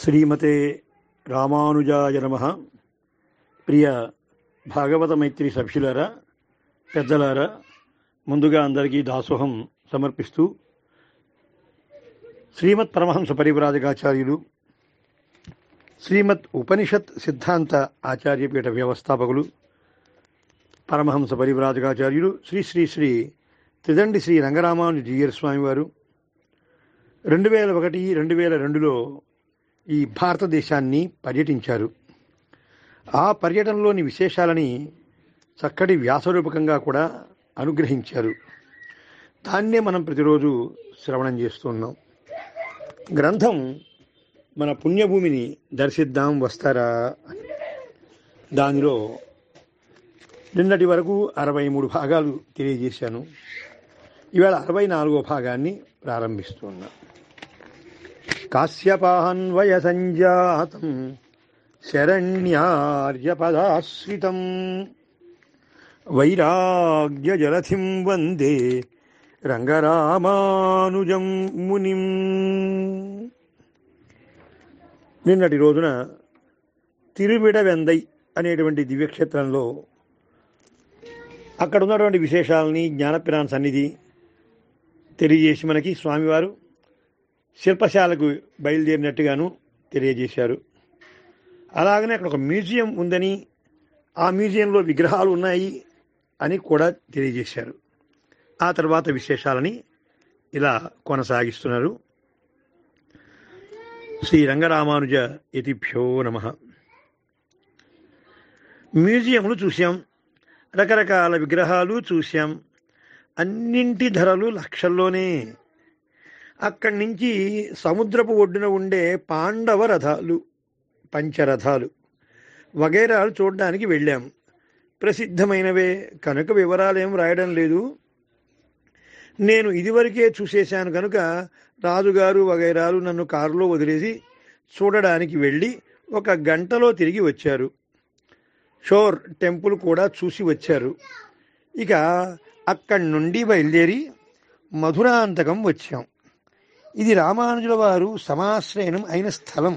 శ్రీమతే రామానుజాయ నమ ప్రియ భాగవత మైత్రి సభ్యులారా పెద్దలారా ముందుగా అందరికీ దాసోహం సమర్పిస్తూ శ్రీమత్ పరమహంస పరివ్రాజకాచార్యులు శ్రీమత్ ఉపనిషత్ సిద్ధాంత ఆచార్యపీఠ వ్యవస్థాపకులు పరమహంస పరివ్రాజకాచార్యులు శ్రీ శ్రీ శ్రీ త్రిదండి శ్రీ రంగరామాను జీయర్ స్వామి వారు రెండు వేల ఒకటి రెండు వేల రెండులో ఈ భారతదేశాన్ని పర్యటించారు ఆ పర్యటనలోని విశేషాలని చక్కటి వ్యాసరూపకంగా కూడా అనుగ్రహించారు దాన్నే మనం ప్రతిరోజు శ్రవణం చేస్తున్నాం గ్రంథం మన పుణ్యభూమిని దర్శిద్దాం వస్తారా అని దానిలో నిన్నటి వరకు అరవై మూడు భాగాలు తెలియజేశాను ఇవాళ అరవై నాలుగో భాగాన్ని ప్రారంభిస్తున్నా కాశ్యపాన్వయ సంజాతం శరణ్యార్యపదాశ్రితం వైరాగ్యజలధిం వందే రంగరామానుజం మునిం నిన్నటి రోజున తిరువిడవెందై అనేటువంటి దివ్యక్షేత్రంలో అక్కడ ఉన్నటువంటి విశేషాలని జ్ఞానపిరాన్ సన్నిధి తెలియజేసి మనకి స్వామివారు శిల్పశాలకు బయలుదేరినట్టుగాను తెలియజేశారు అలాగనే అక్కడ ఒక మ్యూజియం ఉందని ఆ మ్యూజియంలో విగ్రహాలు ఉన్నాయి అని కూడా తెలియజేశారు ఆ తర్వాత విశేషాలని ఇలా కొనసాగిస్తున్నారు శ్రీ రంగరామానుజ యతిభ్యో నమ మ్యూజియంలు చూసాం రకరకాల విగ్రహాలు చూశాం అన్నింటి ధరలు లక్షల్లోనే అక్కడి నుంచి సముద్రపు ఒడ్డున ఉండే పాండవ రథాలు పంచరథాలు వగైరాలు చూడడానికి వెళ్ళాం ప్రసిద్ధమైనవే కనుక వివరాలేం రాయడం లేదు నేను ఇదివరకే చూసేశాను కనుక రాజుగారు వగైరాలు నన్ను కారులో వదిలేసి చూడడానికి వెళ్ళి ఒక గంటలో తిరిగి వచ్చారు షోర్ టెంపుల్ కూడా చూసి వచ్చారు ఇక అక్కడి నుండి బయలుదేరి మధురాంతకం వచ్చాం ఇది రామానుజుల వారు సమాశ్రయనం అయిన స్థలం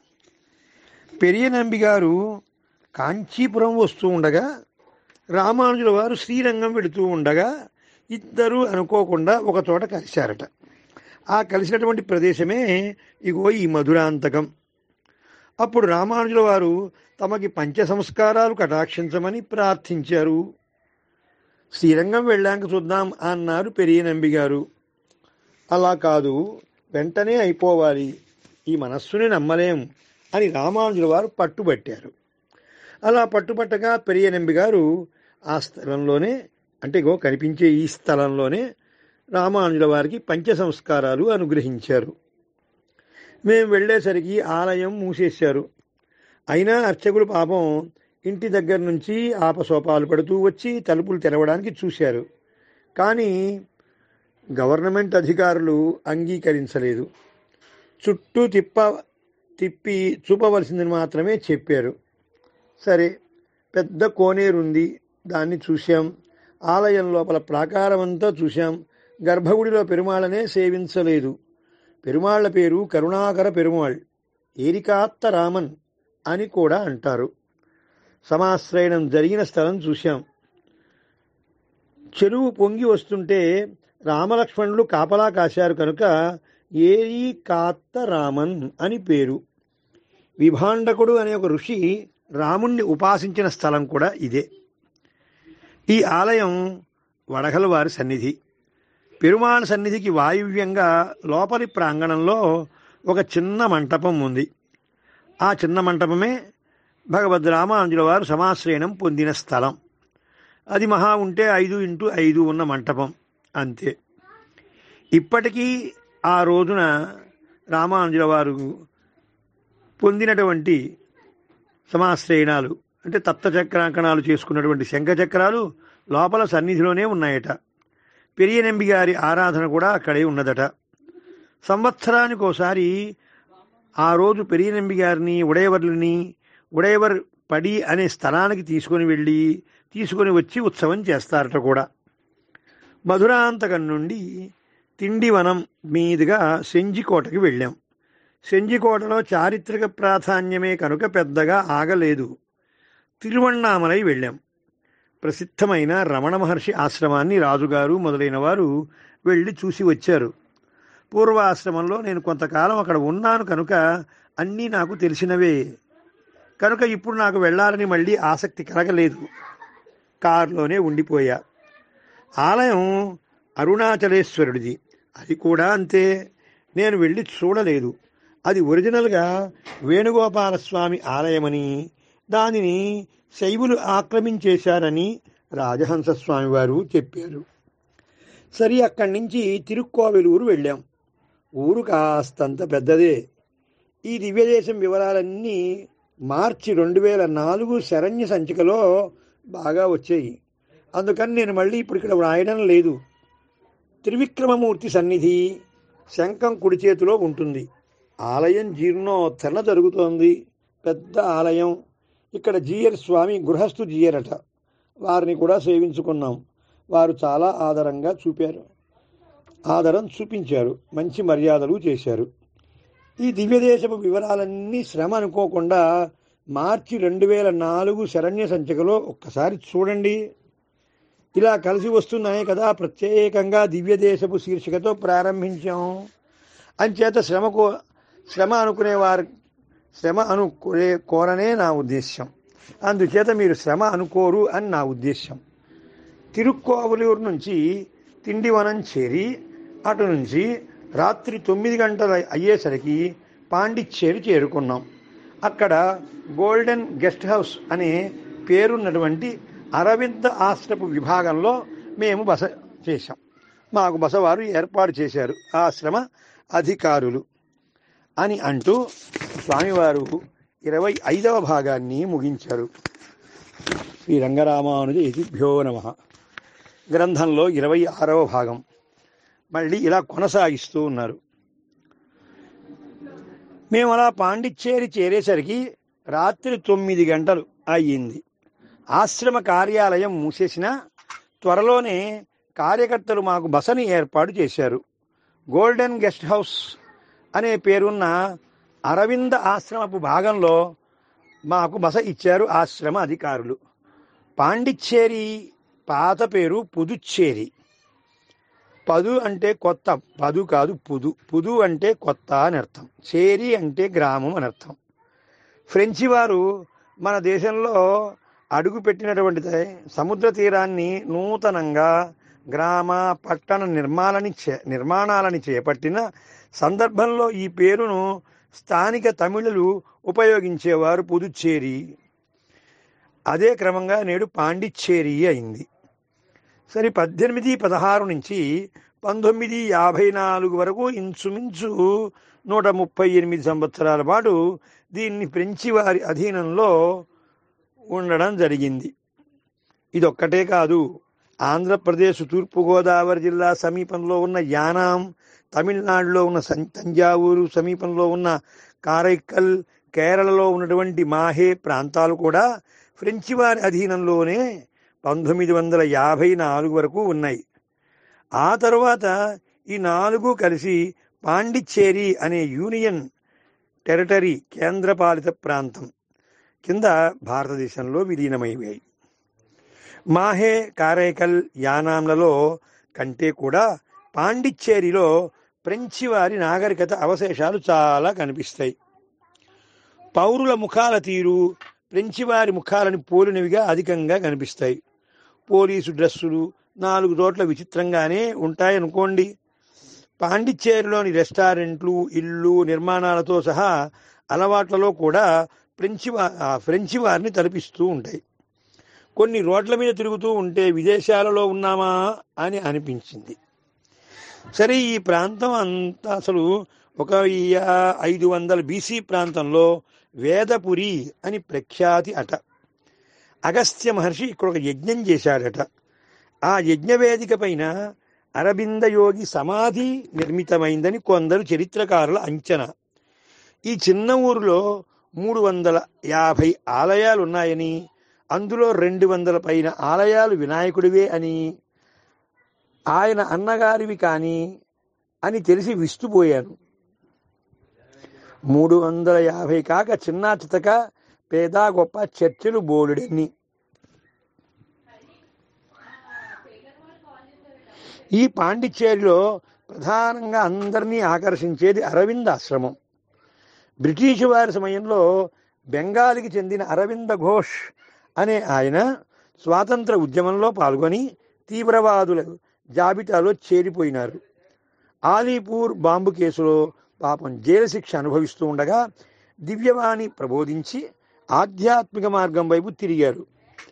పెరియనంబి గారు కాంచీపురం వస్తూ ఉండగా రామానుజుల వారు శ్రీరంగం వెళుతూ ఉండగా ఇద్దరు అనుకోకుండా ఒక చోట కలిశారట ఆ కలిసినటువంటి ప్రదేశమే ఇగో ఈ మధురాంతకం అప్పుడు రామానుజుల వారు తమకి పంచ సంస్కారాలు కటాక్షించమని ప్రార్థించారు శ్రీరంగం వెళ్ళాక చూద్దాం అన్నారు పెరియనంబి గారు అలా కాదు వెంటనే అయిపోవాలి ఈ మనస్సుని నమ్మలేం అని రామానుజుల వారు పట్టుబట్టారు అలా పట్టుబట్టగా పెరియనంబి గారు ఆ స్థలంలోనే అంటే గో కనిపించే ఈ స్థలంలోనే రామానుజుల వారికి పంచ సంస్కారాలు అనుగ్రహించారు మేము వెళ్ళేసరికి ఆలయం మూసేశారు అయినా అర్చకులు పాపం ఇంటి దగ్గర నుంచి ఆపసోపాలు పడుతూ వచ్చి తలుపులు తెరవడానికి చూశారు కానీ గవర్నమెంట్ అధికారులు అంగీకరించలేదు చుట్టూ తిప్ప తిప్పి చూపవలసిందని మాత్రమే చెప్పారు సరే పెద్ద కోనేరుంది దాన్ని చూశాం ఆలయం లోపల ప్రాకారం అంతా చూశాం గర్భగుడిలో పెరుమాళనే సేవించలేదు పెరుమాళ్ల పేరు కరుణాకర పెరుమాళ్ ఏరికాత్త రామన్ అని కూడా అంటారు సమాశ్రయణం జరిగిన స్థలం చూశాం చెరువు పొంగి వస్తుంటే రామలక్ష్మణులు కాపలా కాశారు కనుక ఏరి కాత్త రామన్ అని పేరు విభాండకుడు అనే ఒక ఋషి రాముణ్ణి ఉపాసించిన స్థలం కూడా ఇదే ఈ ఆలయం వడగల వారి సన్నిధి పెరుమాళ్ సన్నిధికి వాయువ్యంగా లోపలి ప్రాంగణంలో ఒక చిన్న మంటపం ఉంది ఆ చిన్న మంటపమే భగవద్ రామానుజుల వారు సమాశ్రయణం పొందిన స్థలం అది మహా ఉంటే ఐదు ఇంటూ ఐదు ఉన్న మంటపం అంతే ఇప్పటికీ ఆ రోజున రామానుజుల వారు పొందినటువంటి సమాశ్రయణాలు అంటే తప్త చక్రాంకణాలు చేసుకున్నటువంటి శంఖచక్రాలు లోపల సన్నిధిలోనే ఉన్నాయట పెరియనంబి గారి ఆరాధన కూడా అక్కడే ఉన్నదట సంవత్సరానికి ఒకసారి ఆ రోజు పెరియనంబి గారిని ఉడయవర్లని ఉడయవర్ పడి అనే స్థలానికి తీసుకొని వెళ్ళి తీసుకొని వచ్చి ఉత్సవం చేస్తారట కూడా మధురాంతకం నుండి తిండివనం మీదుగా సెంజికోటకి వెళ్ళాం సెంజికోటలో చారిత్రక ప్రాధాన్యమే కనుక పెద్దగా ఆగలేదు తిరువണ്ണామలై వెళ్ళాం ప్రసిద్ధమైన రమణ మహర్షి ఆశ్రమాన్ని రాజుగారు మొదలైన వారు వెళ్ళి చూసి వచ్చారు పూర్వాశ్రమంలో నేను కొంతకాలం అక్కడ ఉన్నాను కనుక అన్నీ నాకు తెలిసినవే కనుక ఇప్పుడు నాకు వెళ్ళాలని మళ్ళీ ఆసక్తి కలగలేదు కారులోనే ఉండిపోయా ఆలయం అరుణాచలేశ్వరుడిది అది కూడా అంతే నేను వెళ్ళి చూడలేదు అది ఒరిజినల్గా వేణుగోపాలస్వామి ఆలయమని దానిని శైవులు ఆక్రమించేశారని రాజహంసస్వామి వారు చెప్పారు సరి అక్కడి నుంచి తిరుక్కోవెలూరు వెళ్ళాం ఊరు కాస్తంత పెద్దదే ఈ దివ్యదేశం వివరాలన్నీ మార్చి రెండు వేల నాలుగు శరణ్య సంచికలో బాగా వచ్చాయి అందుకని నేను మళ్ళీ ఇప్పుడు ఇక్కడ వ్రాయడం లేదు త్రివిక్రమమూర్తి సన్నిధి శంఖం కుడి చేతిలో ఉంటుంది ఆలయం జీర్ణోత్తరణ జరుగుతోంది పెద్ద ఆలయం ఇక్కడ జీయర్ స్వామి గృహస్థు జీయరట వారిని కూడా సేవించుకున్నాం వారు చాలా ఆదరంగా చూపారు ఆదరం చూపించారు మంచి మర్యాదలు చేశారు ఈ దివ్యదేశపు వివరాలన్నీ శ్రమ అనుకోకుండా మార్చి రెండు వేల నాలుగు శరణ్య సంచికలో ఒక్కసారి చూడండి ఇలా కలిసి వస్తున్నాయి కదా ప్రత్యేకంగా దివ్యదేశపు శీర్షికతో ప్రారంభించాం అంచేత శ్రమ కో శ్రమ అనుకునేవారు శ్రమ అనుకునే కోరనే నా ఉద్దేశ్యం అందుచేత మీరు శ్రమ అనుకోరు అని నా ఉద్దేశ్యం తిరుక్కోవలూరు నుంచి తిండివనం చేరి అటు నుంచి రాత్రి తొమ్మిది గంటల అయ్యేసరికి పాండిచ్చేరి చేరుకున్నాం అక్కడ గోల్డెన్ గెస్ట్ హౌస్ అనే పేరున్నటువంటి అరవింద ఆశ్రపు విభాగంలో మేము బస చేశాం మాకు బసవారు ఏర్పాటు చేశారు ఆశ్రమ అధికారులు అని అంటూ స్వామివారు ఇరవై ఐదవ భాగాన్ని ముగించారు శ్రీ రంగరామానుజ యతిభ్యో నమ గ్రంథంలో ఇరవై ఆరవ భాగం మళ్ళీ ఇలా కొనసాగిస్తూ ఉన్నారు మేము అలా పాండిచ్చేరి చేరేసరికి రాత్రి తొమ్మిది గంటలు అయ్యింది ఆశ్రమ కార్యాలయం మూసేసిన త్వరలోనే కార్యకర్తలు మాకు బసని ఏర్పాటు చేశారు గోల్డెన్ గెస్ట్ హౌస్ అనే పేరున్న అరవింద ఆశ్రమపు భాగంలో మాకు బస ఇచ్చారు ఆశ్రమ అధికారులు పాండిచ్చేరి పాత పేరు పుదుచ్చేరి పదు అంటే కొత్త పదు కాదు పుదు పుదు అంటే కొత్త అని అర్థం చేరి అంటే గ్రామం అని అర్థం ఫ్రెంచి వారు మన దేశంలో అడుగు పెట్టినటువంటి సముద్ర తీరాన్ని నూతనంగా గ్రామ పట్టణ నిర్మాణాలని చే నిర్మాణాలని చేపట్టిన సందర్భంలో ఈ పేరును స్థానిక తమిళులు ఉపయోగించేవారు పుదుచ్చేరి అదే క్రమంగా నేడు పాండిచ్చేరి అయింది సరే పద్దెనిమిది పదహారు నుంచి పంతొమ్మిది యాభై నాలుగు వరకు ఇంచుమించు నూట ముప్పై ఎనిమిది సంవత్సరాల పాటు దీన్ని ఫ్రెంచి వారి అధీనంలో ఉండడం జరిగింది ఇదొక్కటే కాదు ఆంధ్రప్రదేశ్ తూర్పుగోదావరి జిల్లా సమీపంలో ఉన్న యానాం తమిళనాడులో ఉన్న సం- తంజావూరు సమీపంలో ఉన్న కారైక్కల్ కేరళలో ఉన్నటువంటి మాహే ప్రాంతాలు కూడా ఫ్రెంచి వారి అధీనంలోనే పంతొమ్మిది వందల యాభై నాలుగు వరకు ఉన్నాయి ఆ తరువాత ఈ నాలుగు కలిసి పాండిచ్చేరి అనే యూనియన్ టెరిటరీ కేంద్రపాలిత ప్రాంతం కింద భారతదేశంలో విలీనమయ్యాయి మాహే కారైకల్ యానాంలలో కంటే కూడా పాండిచ్చేరిలో ఫ్రెంచి వారి నాగరికత అవశేషాలు చాలా కనిపిస్తాయి పౌరుల ముఖాల తీరు ఫ్రెంచి వారి ముఖాలని పోలినవిగా అధికంగా కనిపిస్తాయి పోలీసు డ్రెస్సులు నాలుగు చోట్ల విచిత్రంగానే ఉంటాయనుకోండి పాండిచ్చేరిలోని రెస్టారెంట్లు ఇళ్ళు నిర్మాణాలతో సహా అలవాట్లలో కూడా ఫ్రెంచి వా- ఆ ఫ్రెంచి వారిని తలపిస్తూ ఉంటాయి కొన్ని రోడ్ల మీద తిరుగుతూ ఉంటే విదేశాలలో ఉన్నామా అని అనిపించింది సరే ఈ ప్రాంతం అంతా అసలు ఒక వెయ్యి ఐదు వందల బీసీ ప్రాంతంలో వేదపురి అని ప్రఖ్యాతి అట అగస్త్య మహర్షి ఇక్కడ ఒక యజ్ఞం చేశాడట ఆ యజ్ఞవేదిక పైన అరబింద యోగి సమాధి నిర్మితమైందని కొందరు చరిత్రకారుల అంచనా ఈ చిన్న ఊరిలో మూడు వందల యాభై ఆలయాలు ఉన్నాయని అందులో రెండు వందల పైన ఆలయాలు వినాయకుడివే అని ఆయన అన్నగారివి కానీ అని తెలిసి విస్తుపోయాను మూడు వందల యాభై కాక చిన్న చితక పేద గొప్ప చర్చలు బోలుడెన్ని ఈ పాండిచ్చేరిలో ప్రధానంగా అందరినీ ఆకర్షించేది అరవింద ఆశ్రమం బ్రిటిష్ వారి సమయంలో బెంగాల్కి చెందిన అరవింద ఘోష్ అనే ఆయన స్వాతంత్ర ఉద్యమంలో పాల్గొని తీవ్రవాదుల జాబితాలో చేరిపోయినారు ఆలీపూర్ బాంబు కేసులో పాపం జైలు శిక్ష అనుభవిస్తూ ఉండగా దివ్యవాణి ప్రబోధించి ఆధ్యాత్మిక మార్గం వైపు తిరిగారు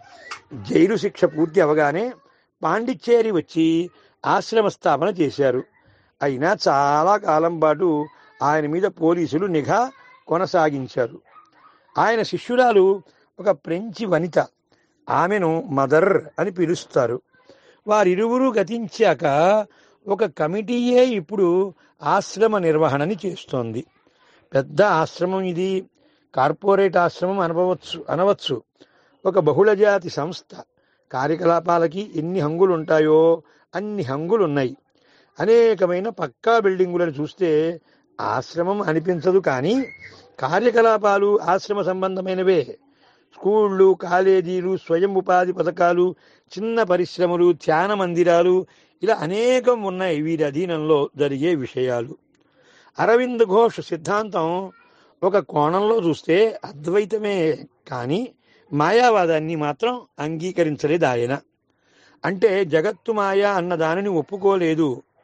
జైలు శిక్ష పూర్తి అవగానే పాండిచ్చేరి వచ్చి ఆశ్రమ స్థాపన చేశారు అయినా చాలా కాలం పాటు ఆయన మీద పోలీసులు నిఘా కొనసాగించారు ఆయన శిష్యురాలు ఒక ఫ్రెంచి వనిత ఆమెను మదర్ అని పిలుస్తారు వారిరువురు గతించాక ఒక కమిటీయే ఇప్పుడు ఆశ్రమ నిర్వహణని చేస్తోంది పెద్ద ఆశ్రమం ఇది కార్పొరేట్ ఆశ్రమం అనవచ్చు అనవచ్చు ఒక బహుళజాతి సంస్థ కార్యకలాపాలకి ఎన్ని హంగులు ఉంటాయో అన్ని హంగులు ఉన్నాయి అనేకమైన పక్కా బిల్డింగులను చూస్తే ఆశ్రమం అనిపించదు కానీ కార్యకలాపాలు ఆశ్రమ సంబంధమైనవే స్కూళ్ళు కాలేజీలు స్వయం ఉపాధి పథకాలు చిన్న పరిశ్రమలు ధ్యాన మందిరాలు ఇలా అనేకం ఉన్నాయి వీరి అధీనంలో జరిగే విషయాలు అరవింద్ ఘోష్ సిద్ధాంతం ఒక కోణంలో చూస్తే అద్వైతమే కానీ మాయావాదాన్ని మాత్రం అంగీకరించలేదు ఆయన అంటే జగత్తు మాయ అన్న దానిని ఒప్పుకోలేదు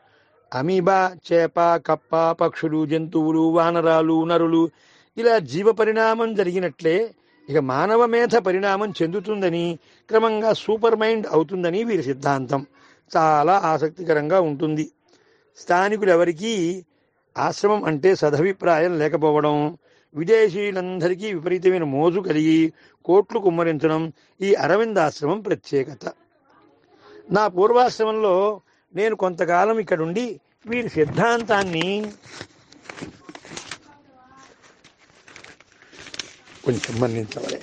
అమీబా చేప కప్ప పక్షులు జంతువులు వానరాలు నరులు ఇలా జీవ పరిణామం జరిగినట్లే ఇక మానవ మేధ పరిణామం చెందుతుందని క్రమంగా సూపర్ మైండ్ అవుతుందని వీరి సిద్ధాంతం చాలా ఆసక్తికరంగా ఉంటుంది స్థానికులెవరికీ ఆశ్రమం అంటే సదభిప్రాయం లేకపోవడం విదేశీయులందరికీ విపరీతమైన మోజు కలిగి కోట్లు కుమ్మరించడం ఈ అరవిందాశ్రమం ప్రత్యేకత నా పూర్వాశ్రమంలో నేను కొంతకాలం ఇక్కడుండి వీరి సిద్ధాంతాన్ని కొంచెం మన్నించవలే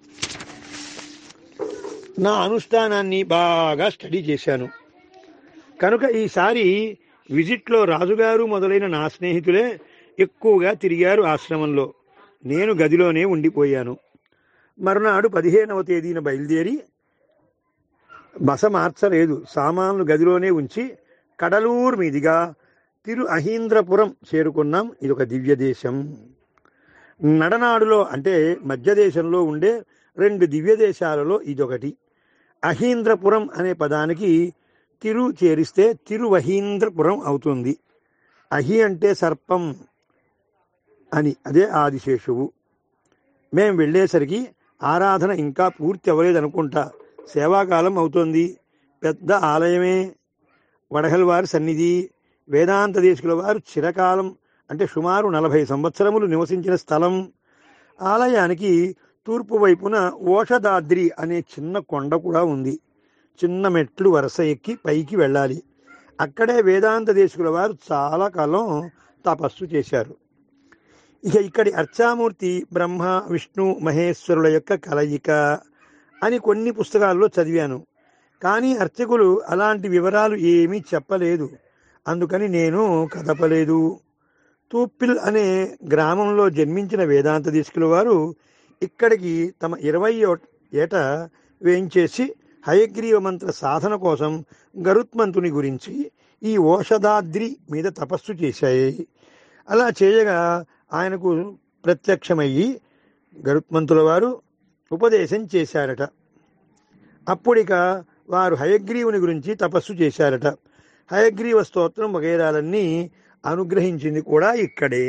నా అనుష్ఠానాన్ని బాగా స్టడీ చేశాను కనుక ఈసారి విజిట్లో రాజుగారు మొదలైన నా స్నేహితులే ఎక్కువగా తిరిగారు ఆశ్రమంలో నేను గదిలోనే ఉండిపోయాను మరునాడు పదిహేనవ తేదీన బయలుదేరి బస మార్చలేదు సామాన్లు గదిలోనే ఉంచి కడలూరు మీదిగా తిరు అహీంద్రపురం చేరుకున్నాం ఇదొక దివ్య దేశం నడనాడులో అంటే మధ్య దేశంలో ఉండే రెండు దివ్య దేశాలలో ఇదొకటి అహీంద్రపురం అనే పదానికి తిరు చేరిస్తే తిరువహీంద్రపురం అవుతుంది అహి అంటే సర్పం అని అదే ఆదిశేషువు మేం వెళ్ళేసరికి ఆరాధన ఇంకా పూర్తి అవ్వలేదనుకుంటా సేవాకాలం అవుతోంది పెద్ద ఆలయమే వడగల్వారి సన్నిధి వేదాంత దేశకుల వారు చిరకాలం అంటే సుమారు నలభై సంవత్సరములు నివసించిన స్థలం ఆలయానికి తూర్పు వైపున ఓషదాద్రి అనే చిన్న కొండ కూడా ఉంది చిన్న మెట్లు వరుస ఎక్కి పైకి వెళ్ళాలి అక్కడే వేదాంత దేశకుల వారు చాలా కాలం తపస్సు చేశారు ఇక ఇక్కడి అర్చామూర్తి బ్రహ్మ విష్ణు మహేశ్వరుల యొక్క కలయిక అని కొన్ని పుస్తకాల్లో చదివాను కానీ అర్చకులు అలాంటి వివరాలు ఏమీ చెప్పలేదు అందుకని నేను కదపలేదు తూప్పిల్ అనే గ్రామంలో జన్మించిన వేదాంత దీక్షకుల వారు ఇక్కడికి తమ ఇరవై ఏట వేయించేసి హయగ్రీవ మంత్ర సాధన కోసం గరుత్మంతుని గురించి ఈ ఓషధాద్రి మీద తపస్సు చేశాయి అలా చేయగా ఆయనకు ప్రత్యక్షమయ్యి గరుత్మంతుల వారు ఉపదేశం చేశారట అప్పుడిక వారు హయగ్రీవుని గురించి తపస్సు చేశారట హయగ్రీవ స్తోత్రం వగైరాలన్నీ అనుగ్రహించింది కూడా ఇక్కడే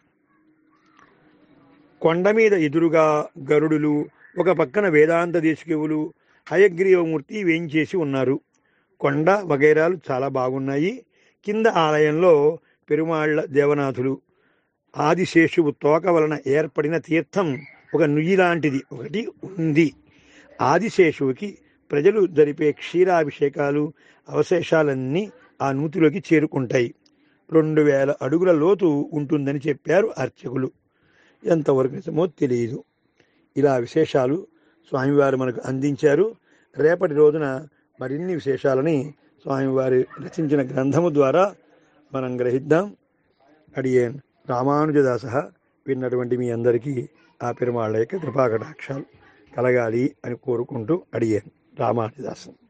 కొండ మీద ఎదురుగా గరుడులు ఒక పక్కన వేదాంత దేశికువులు హయగ్రీవమూర్తి వేయించేసి ఉన్నారు కొండ వగైరాలు చాలా బాగున్నాయి కింద ఆలయంలో పెరుమాళ్ల దేవనాథులు ఆదిశేషువు తోక వలన ఏర్పడిన తీర్థం ఒక నుయ్యి లాంటిది ఒకటి ఉంది ఆదిశేషువుకి ప్రజలు జరిపే క్షీరాభిషేకాలు అవశేషాలన్నీ ఆ నూతిలోకి చేరుకుంటాయి రెండు వేల అడుగుల లోతు ఉంటుందని చెప్పారు అర్చకులు ఎంతవరకు నిజమో తెలియదు ఇలా విశేషాలు స్వామివారు మనకు అందించారు రేపటి రోజున మరిన్ని విశేషాలని స్వామివారి రచించిన గ్రంథము ద్వారా మనం గ్రహిద్దాం అడియేన్ రామానుజదాస విన్నటువంటి మీ అందరికీ ఆ పెరుమాళ్ళ యొక్క కృపాకటాక్షాలు కలగాలి అని కోరుకుంటూ అడిగాను రామానుదాసం